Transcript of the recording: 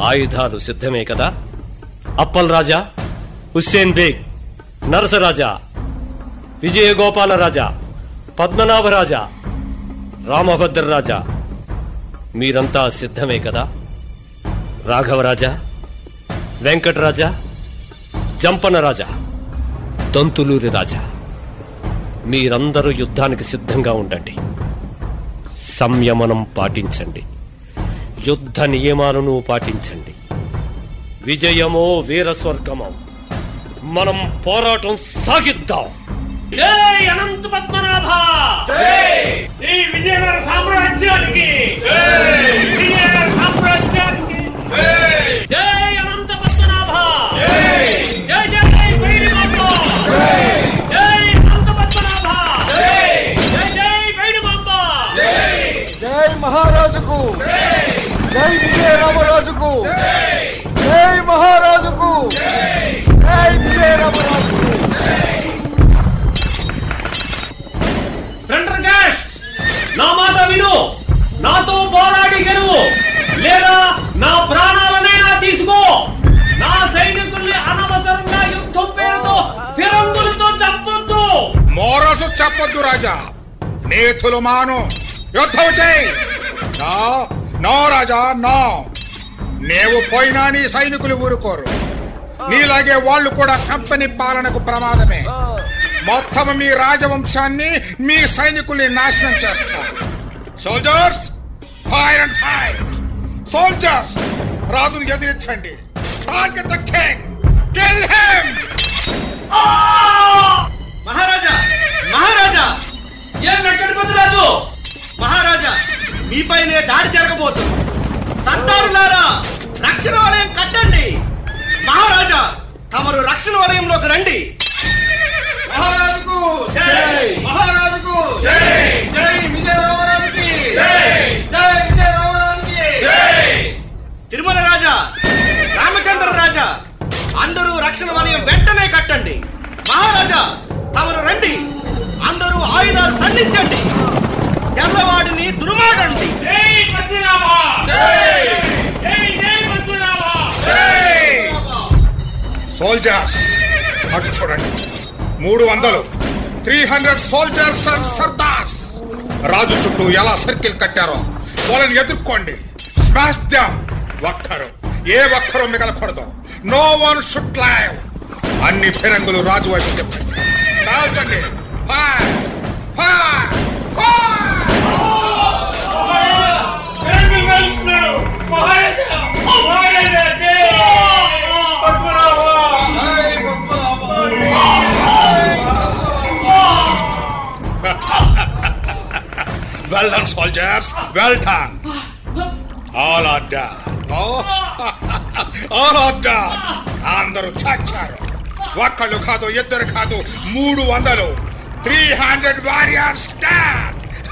ఆయుధాలు సిద్ధమే కదా అప్పల్ రాజా హుస్సేన్ బేగ్ నరసరాజా విజయగోపాల రాజా పద్మనాభరాజా రామభద్ర రాజా మీరంతా సిద్ధమే కదా రాఘవరాజా వెంకటరాజా జంపన రాజా దంతులూరి రాజా మీరందరూ యుద్ధానికి సిద్ధంగా ఉండండి సంయమనం పాటించండి యుద్ధ నియమాలను పాటించండి విజయమో వీరస్వర్గమో మనం పోరాటం సాగిద్దాం జై అనంత పద్మనాభ ఈ విజయనగర సామ్రాజ్యానికి విజయనగర సామ్రాజ్యానికి జై అనంత పద్మనాభ జై జై వైడి బాబు జై అనంత పద్మనాభ జై జై వైడి బాబు జై మహారాజుకు జై విజయరామరాజుకు జై మహారాజుకు జై విజయరామరాజుకు ప్రెండర్గాస్ట్ నా మాట విను నాతో పోరాడి గెలువు లేదా నా ప్రాణాలనైనా తీసుకో నా సైనికుల్ని అనవసరంగా యుద్ధం పేరుతో ఫిరంగులతో చంపొద్దు మోరసు చెప్పొద్దు రాజా నేతులు మాను యుద్ధం చేయి నో నో రాజా నో నీవు పోయినా నీ సైనికులు ఊరుకోరు నీలాగే వాళ్ళు కూడా కంపెనీ పాలనకు ప్రమాదమే మొత్తం మీ రాజవంశాన్ని మీ సైనికుల్ని నాశనం చేస్తారు soldiers fire and fight soldiers రాజును ఎదిరించండి target the king kill him మహారాజా మహారాజా ఏం వెంకటపతి రాజు మహారాజా మీపైనే దాడి జరగబోతుంది సంతారులారా రక్షణ వలయం కట్టండి మహారాజా తమరు రక్షణ వలయంలోకి రండి మహారాజుకు జై మహారాజుకు జై జై విజయరామరాజుకి జై జై విజయరామరాజుకి జై తిరుమల రాజా రామచంద్ర రాజా అందరూ రక్షణ వలయం వెంటనే కట్టండి మహారాజా తమరు రండి అందరూ ఆయుధాలు సంధించండి తెల్లవాడిని దుర్మాడండి జై పద్మనాభ జై జై పద్మనాభ సోల్జర్స్ అటు చూడండి మూడు వందలు three hundred soldiers and sardars రాజు చుట్టూ ఎలా సర్కిల్ కట్టారో వాళ్ళని ఎదుర్కోండి స్మాష్ దమ్ ఒక్కరు ఏ ఒక్కరు మిగలకూడదు నో వన్ షుడ్ లైవ్ అన్ని ఫిరంగులు రాజు వైపు చెప్పండి కాల్చండి ఫైర్ ఫైర్ ఫైర్ వేగం వేస్తున్నారు మహారాజా మహారాజా జై Padmanabha well done soldiers well done all are done all are done అందరూ చచ్చారు ఒక్కళ్ళు కాదు ఇద్దరు కాదు మూడు వందలు త్రీ హండ్రెడ్ వారియర్స్ డన్